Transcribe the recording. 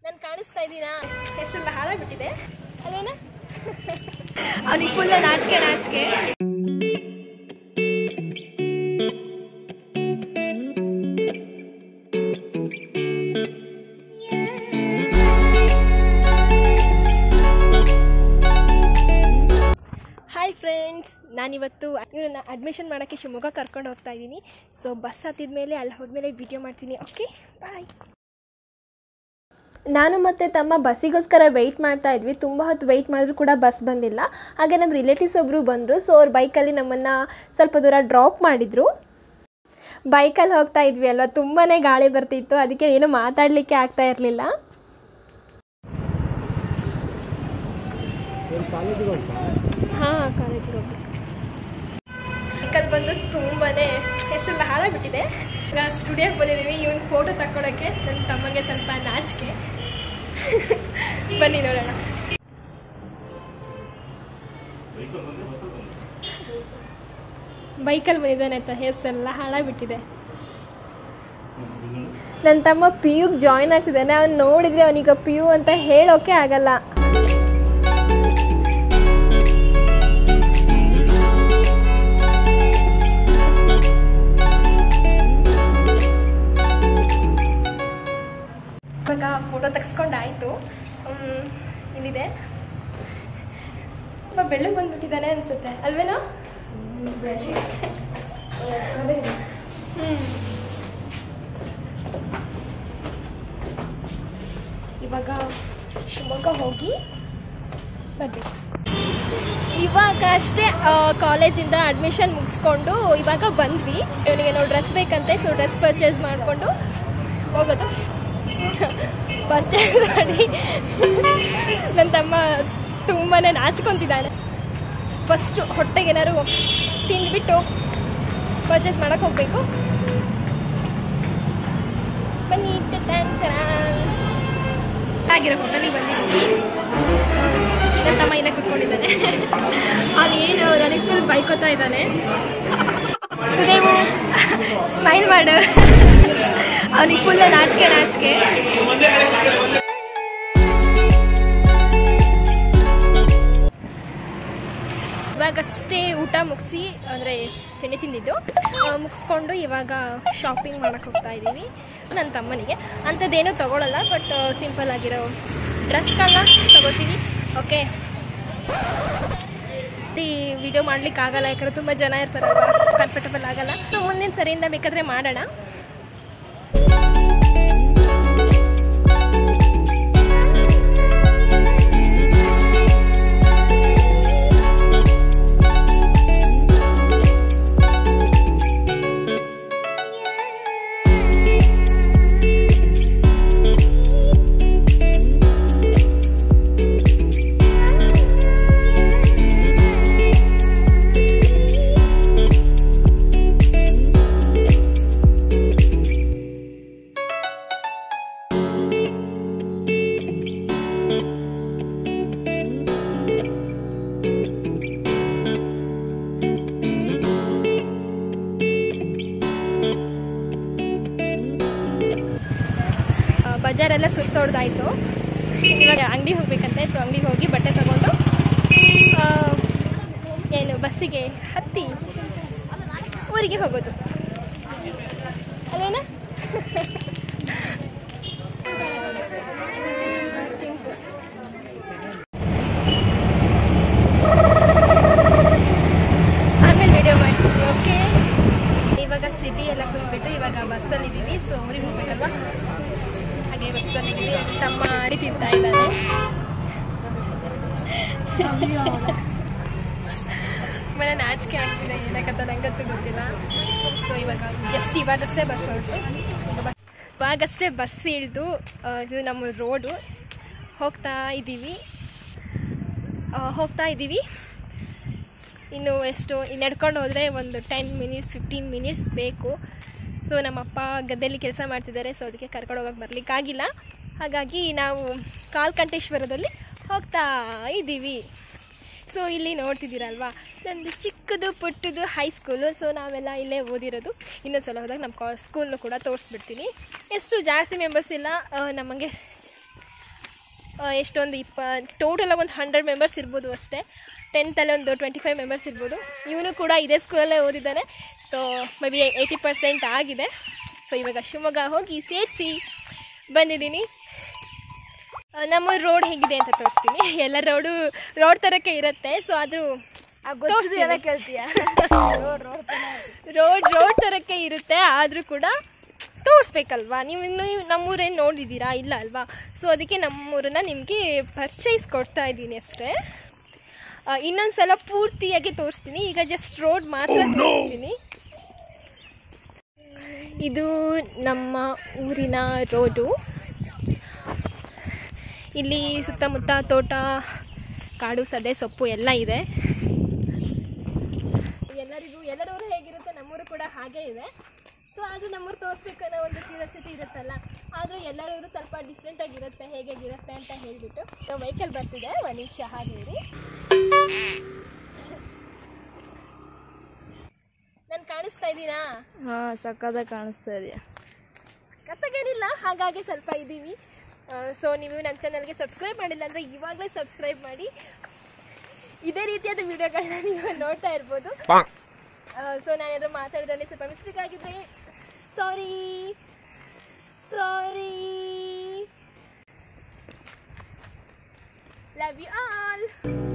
ನಾನು ಕಾಣಿಸ್ತಾ ಇದ್ದೀನಾ ಹೆಸರೆಲ್ಲ ಹಾಳಾಗ್ಬಿಟ್ಟಿದೆ ಅದೇನ ಅವನಿಗೆ ಫುಲ್ ನಾಚಿಕೆ ನಾಚಿಕೆ ಹಾಯ್ ಫ್ರೆಂಡ್ಸ್ ನಾನಿವತ್ತು ಇವನ್ನ ಅಡ್ಮಿಷನ್ ಮಾಡೋಕ್ಕೆ ಶಿವಮೊಗ್ಗ ಕರ್ಕೊಂಡು ಹೋಗ್ತಾ ಇದ್ದೀನಿ ಸೊ ಬಸ್ ಹತ್ತಿದ ಮೇಲೆ ಅಲ್ಲಿ ಹೋದ್ಮೇಲೆ ವಿಡಿಯೋ ಮಾಡ್ತೀನಿ ಓಕೆ ಬಾಯ್ ನಾನು ಮತ್ತು ತಮ್ಮ ಬಸ್ಸಿಗೋಸ್ಕರ ವೆಯ್ಟ್ ಮಾಡ್ತಾ ಇದ್ವಿ ತುಂಬ ಹೊತ್ತು ವೆಯ್ಟ್ ಮಾಡಿದ್ರು ಕೂಡ ಬಸ್ ಬಂದಿಲ್ಲ ಹಾಗೆ ನಮ್ಮ ರಿಲೇಟಿವ್ಸ್ ಒಬ್ಬರು ಬಂದರು ಸೊ ಅವ್ರ ಬೈಕಲ್ಲಿ ನಮ್ಮನ್ನು ಸ್ವಲ್ಪ ದೂರ ಡ್ರಾಪ್ ಮಾಡಿದರು ಬೈಕಲ್ಲಿ ಹೋಗ್ತಾ ಇದ್ವಿ ಅಲ್ವಾ ತುಂಬಾ ಗಾಳಿ ಬರ್ತಿತ್ತು ಅದಕ್ಕೆ ಏನು ಮಾತಾಡಲಿಕ್ಕೆ ಆಗ್ತಾ ಇರಲಿಲ್ಲ ಹಾಂ ಕಾಲೇಜಿಗೆ ಹೋಗ್ಬೇಕು ಬೈಕಲ್ಲಿ ಬಂದು ತುಂಬಾ ಹೆಸರೆಲ್ಲ ಹಾಳಾಗ್ಬಿಟ್ಟಿದೆ ಈಗ ಸ್ಟುಡಿಯೋಗೆ ಬಂದಿದ್ದೀವಿ ಇವನ್ ಫೋಟೋ ತಕ್ಕೊಳಕ್ಕೆ ನನ್ನ ತಮ್ಮಗೆ ಸ್ವಲ್ಪ ನಾಚಿಕೆ ಬನ್ನಿ ನೋಡೋಣ ಬೈಕಲ್ಲಿ ಬಂದಿದ್ದಾನೆ ಅಂತ ಹೇರ್ ಸ್ಟೈಲ್ ಎಲ್ಲ ಹಾಳಾಗ್ಬಿಟ್ಟಿದೆ ನನ್ನ ತಮ್ಮ ಪಿ ಯುಗೆ ಜಾಯ್ನ್ ಆಗ್ತಿದ್ದಾನೆ ಅವ್ನು ನೋಡಿದ್ರೆ ಅವನೀಗ ಪಿ ಯು ಅಂತ ಹೇಳೋಕೆ ಆಗಲ್ಲ ಇವಾಗ ಫೋಟೋ ತೆಗೆಸ್ಕೊಂಡಾಯ್ತು ಹ್ಮ್, ಇಲ್ಲಿದೆ ಸ್ವಲ್ಪ ಬೆಳ್ಳಗೆ ಬಂದ್ಬಿಟ್ಟಿದ್ದಾನೆ ಅನ್ಸುತ್ತೆ ಅಲ್ವೇನೋ ಹ್ಮ್. ಇವಾಗ ಶಿವಮೊಗ್ಗ ಹೋಗಿ ಬರ್ಬೇಕು ಇವಾಗ ಅಷ್ಟೇ ಕಾಲೇಜಿಂದ ಅಡ್ಮಿಷನ್ ಮುಗಿಸ್ಕೊಂಡು ಇವಾಗ ಬಂದ್ವಿ ಇವನಿಗೆ ನಾವು ಡ್ರೆಸ್ ಬೇಕಂತೆ ಸೊ ಡ್ರೆಸ್ ಪರ್ಚೇಸ್ ಮಾಡಿಕೊಂಡು ಹೋಗೋದು ಪರ್ಚೇಸ್ ಮಾಡಿ ನನ್ನ ತಮ್ಮ ತುಂಬಾ ನಾಚ್ಕೊತಿದ್ದಾನೆ ಫಸ್ಟು ಹೊಟ್ಟೆಗೆ ಏನಾದ್ರು ತಿಂದ್ಬಿಟ್ಟು ಪರ್ಚೇಸ್ ಮಾಡೋಕ್ಕೆ ಹೋಗಬೇಕು ಬನ್ನಿ ಟನ್ ಟನ್. ಆಗಿರೋ ಹೋಟೆಲಿಗೆ ಬಂದಿದ್ದೀವಿ ನನ್ನ ತಮ್ಮ ಇನ್ನ ಕುತ್ಕೊಂಡಿದ್ದಾನೆ ಅವನು ಏನು ನನಗೆ ಫುಲ್ ಬೈಕೋತಾ ಇದ್ದಾನೆ ಸುದೇವು ಸ್ಮೈಲ್ ಮಾಡು ಅವನಿಗೆ ಫುಲ್ ನಾಚಿಕೆ ನಾಚಿಕೆ ಇವಾಗಷ್ಟೇ ಊಟ ಮುಗಿಸಿ ಅಂದರೆ ತಿಂಡಿ ತಿಂದಿದ್ದು ಆ, ಮುಗಿಸ್ಕೊಂಡು ಇವಾಗ ಶಾಪಿಂಗ್ ಮಾಡಕ್ಕೆ ಹೋಗ್ತಾ ಇದ್ದೀವಿ ನನ್ನ ತಮ್ಮನಿಗೆ ಅಂಥದ್ದೇನೂ ತೊಗೊಳಲ್ಲ ಬಟ್ ಸಿಂಪಲ್ ಆಗಿರೋ ಡ್ರೆಸ್ಗಳನ್ನ ತಗೋತೀವಿ ಓಕೆ ಈ ವಿಡಿಯೋ ಮಾಡ್ಲಿಕ್ಕೆ ಆಗಲ್ಲ ಯಾಕಂದ್ರೆ ತುಂಬ ಜನ ಇರ್ತಾರಲ್ವ ಕಂಫರ್ಟಬಲ್ ಆಗಲ್ಲ ಸೊ ಮುಂದಿನ ಸರಿಯಿಂದ ಬೇಕಾದರೆ ಮಾಡೋಣ ಆ, ಬಜಾರೆಲ್ಲ ಸುತ್ತೋಡ್ದಾಯ್ತು ಇವಾಗ ಅಂಗಡಿಗೆ ಹೋಗ್ಬೇಕಂತೆ ಸೊ ಅಂಗಡಿಗೆ ಹೋಗಿ ಬಟ್ಟೆ ತಗೊಂಡು ಆ, ಏನು ಬಸ್ಸಿಗೆ ಹತ್ತಿ ಊರಿಗೆ ಹೋಗೋದು ಅದೇನಾ ಆಮೇಲೆ ವಿಡಿಯೋ ಮಾಡ್ತೀವಿ ಓಕೆ ಇವಾಗ ಸಿಟಿ ಎಲ್ಲ ಸುತ್ಬಿಟ್ಟು ಇವಾಗ ಬಸ್ಸಲ್ಲಿ ಇದ್ದೀವಿ ಸೊ ಊರಿಗೆ ಹೋಗ್ಬೇಕಲ್ವಾ ಹಾಗೆ ಬಸ್ಸಲ್ಲಿ ಇದ್ದೀವಿ ತಮ್ಮ ಅಡಿ ತಿಂತಾ ಇದ್ದಾರೆ ತುಂಬಾ ನಾಚಿಕೆ ಆಗ್ತಿದೆ ಏನಕ್ಕಂತ ನಂಗಂತೂ ಗೊತ್ತಿಲ್ಲ ಸೊ ಇವಾಗ ಜಸ್ಟ್ ಇವಾಗಷ್ಟೇ ಬಸ್ ಹೊರಟು ಈಗ ಬಸ್ ಇವಾಗಷ್ಟೇ ಬಸ್ ಇಳಿದು ಆ, ಇದು ನಮ್ಮ ರೋಡು ಹೋಗ್ತಾ ಇದ್ದೀವಿ ಆ, ಹೋಗ್ತಾ ಇದ್ದೀವಿ ಇನ್ನು ಎಷ್ಟು ಇನ್ನು ನಡ್ಕೊಂಡು ಹೋದರೆ ಒಂದು ಟೆನ್ ಮಿನಿಟ್ಸ್ ಫಿಫ್ಟೀನ್ ಮಿನಿಟ್ಸ್ ಬೇಕು ಸೊ ನಮ್ಮಪ್ಪ ಗದ್ದೆಯಲ್ಲಿ ಕೆಲಸ ಮಾಡ್ತಿದ್ದಾರೆ ಸೊ ಅದಕ್ಕೆ ಕರ್ಕೊಂಡು ಹೋಗಕ್ಕೆ ಬರಲಿಕ್ಕಾಗಿಲ್ಲ ಹಾಗಾಗಿ ನಾವು ಕಾಲ್ಕಂಠೇಶ್ವರದಲ್ಲಿ ಹೋಗ್ತಾ ಇದ್ದೀವಿ ಸೊ ಇಲ್ಲಿ ನೋಡ್ತಿದ್ದೀರಲ್ವಾ ನಮ್ಮದು ಚಿಕ್ಕದು ಪುಟ್ಟದು ಹೈಸ್ಕೂಲು ಸೊ ನಾವೆಲ್ಲ ಇಲ್ಲೇ ಓದಿರೋದು ಇನ್ನೊಂದು ಸಲ ಹೋದಾಗ ನಮ್ಮ ಕಾ ಸ್ಕೂಲ್ನು ಕೂಡ ತೋರಿಸ್ಬಿಡ್ತೀನಿ ಎಷ್ಟು ಜಾಸ್ತಿ ಮೆಂಬರ್ಸ್ ಇಲ್ಲ ಆ, ನಮಗೆ ಆ, ಎಷ್ಟೊಂದು ಇಪ್ಪ ಟೋಟಲಾಗಿ ಒಂದು ಹಂಡ್ರೆಡ್ ಮೆಂಬರ್ಸ್ ಇರ್ಬೋದು ಅಷ್ಟೇ ಟೆಂತಲ್ಲಿ ಒಂದು ಟ್ವೆಂಟಿ ಫೈವ್ ಮೆಂಬರ್ಸ್ ಇರ್ಬೋದು ಇವನು ಕೂಡ ಇದೇ ಸ್ಕೂಲಲ್ಲೇ ಓದಿದ್ದಾನೆ so maybe eighty percent ಆಗಿದೆ ಸೊ ಇವಾಗ ಶಿವಮೊಗ್ಗ ಹೋಗಿ ಸೇರಿಸಿ ಬಂದಿದ್ದೀನಿ ಆ, ನಮ್ಮ ರೋಡ್ ಹೇಗಿದೆ ಅಂತ ತೋರಿಸ್ತೀನಿ ಎಲ್ಲ ರೋಡು ರೋಡ್ ಥರಕ್ಕೆ ಇರುತ್ತೆ ಸೊ ಆದರೂ ತೋರಿಸ್ತೀನಿ ಕೇಳ್ತೀಯ ರೋಡ್ ರೋಡ್ ಥರಕ್ಕೆ ಇರುತ್ತೆ ಆದರೂ ಕೂಡ ತೋರಿಸ್ಬೇಕಲ್ವಾ ನೀವು ಇನ್ನೂ ನಮ್ಮೂರೇನು ನೋಡಿದ್ದೀರಾ ಇಲ್ಲ ಅಲ್ವಾ ಸೊ ಅದಕ್ಕೆ ನಮ್ಮೂರನ್ನ ನಿಮಗೆ ಪರ್ಚೇಸ್ ಕೊಡ್ತಾ ಇದ್ದೀನಿ ಅಷ್ಟೇ ಇನ್ನೊಂದು ಸಲ ಪೂರ್ತಿಯಾಗಿ ತೋರಿಸ್ತೀನಿ ಈಗ ಜಸ್ಟ್ ರೋಡ್ ಮಾತ್ರ ತೋರಿಸ್ತೀನಿ ಇದು ನಮ್ಮ ಊರಿನ ರೋಡು ಇಲ್ಲಿ ಸುತ್ತಮುತ್ತ ತೋಟ ಕಾಡು ಸದೆ ಸೊಪ್ಪು ಎಲ್ಲ ಇದೆ ಎಲ್ಲರಿಗೂ ಎಲ್ಲರೂರು ಹೇಗಿರುತ್ತೆ ನಮ್ಮೂರು ಕೂಡ ಹಾಗೇ ಇದೆ ಸೊ ಆದರೂ ನಮ್ಮೂರು ತೋರಿಸ್ಬೇಕು ಅನ್ನೋ ಒಂದು ಕ್ಯೂರಿಯಾಸಿಟಿ ಇರುತ್ತಲ್ಲ ಆದರೂ ಎಲ್ಲರೂರು ಸ್ವಲ್ಪ ಡಿಫ್ರೆಂಟ್ ಆಗಿರುತ್ತೆ ಹೇಗಾಗಿರುತ್ತೆ ಅಂತ ಹೇಳಿಬಿಟ್ಟು ವೆಹಿಕಲ್ ಬರ್ತಿದೆ ಒಂದು ನಿಮಿಷ ಹಾಗೆ ಇರಿ ನಾನು ಕಾಣಿಸ್ತಾ ಇದ್ದೀನಾ ಹಾ ಸಕ್ಕದಾಗ ಕಾಣಿಸ್ತಾ ಇದೆಯಾ ಕತ್ತಗೇನಿಲ್ಲ ಹಾಗಾಗಿ ಸ್ವಲ್ಪ ಇದ್ದೀವಿ ಸೊ ನೀವು ನನ್ನ ಚಾನಲ್ಗೆ ಸಬ್ಸ್ಕ್ರೈಬ್ ಮಾಡಿಲ್ಲ ಅಂದರೆ ಇವಾಗಲೇ ಸಬ್ಸ್ಕ್ರೈಬ್ ಮಾಡಿ ಇದೇ ರೀತಿಯಾದ ವಿಡಿಯೋಗಳನ್ನ ನೀವು ನೋಡ್ತಾ ಇರ್ಬೋದು ಸೊ ನಾನೇನಾದ್ರು ಮಾತಾಡೋದ್ರಲ್ಲಿ ಸ್ವಲ್ಪ ಮಿಸ್ಟೇಕ್ ಆಗಿದ್ರೆ sorry sorry love you all